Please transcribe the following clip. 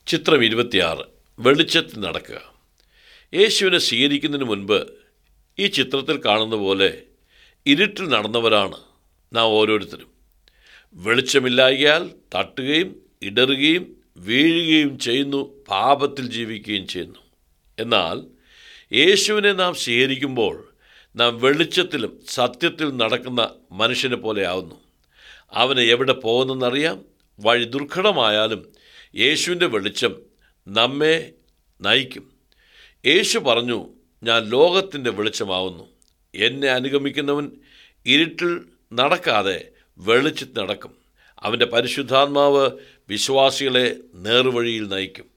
ചിത്രം ഇരുപത്തിയാറ് വെളിച്ചത്തിൽ നടക്കുക യേശുവിനെ സ്വീകരിക്കുന്നതിന് മുൻപ് ഈ ചിത്രത്തിൽ കാണുന്ന പോലെ ഇരുട്ടിൽ നടന്നവരാണ് നാം ഓരോരുത്തരും വെളിച്ചമില്ലായകയാൽ തട്ടുകയും ഇടറുകയും വീഴുകയും ചെയ്യുന്നു പാപത്തിൽ ജീവിക്കുകയും ചെയ്യുന്നു എന്നാൽ യേശുവിനെ നാം സ്വീകരിക്കുമ്പോൾ നാം വെളിച്ചത്തിലും സത്യത്തിലും നടക്കുന്ന മനുഷ്യനെ പോലെ ആവുന്നു അവന് എവിടെ പോകുന്നെന്നറിയാം വഴി ദുർഘടമായാലും യേശുവിൻ്റെ വെളിച്ചം നമ്മെ നയിക്കും യേശു പറഞ്ഞു ഞാൻ ലോകത്തിൻ്റെ വെളിച്ചമാവുന്നു എന്നെ അനുഗമിക്കുന്നവൻ ഇരുട്ടിൽ നടക്കാതെ വെളിച്ചത്തിൽ നടക്കും അവൻ്റെ പരിശുദ്ധാത്മാവ് വിശ്വാസികളെ നേർവഴിയിൽ നയിക്കും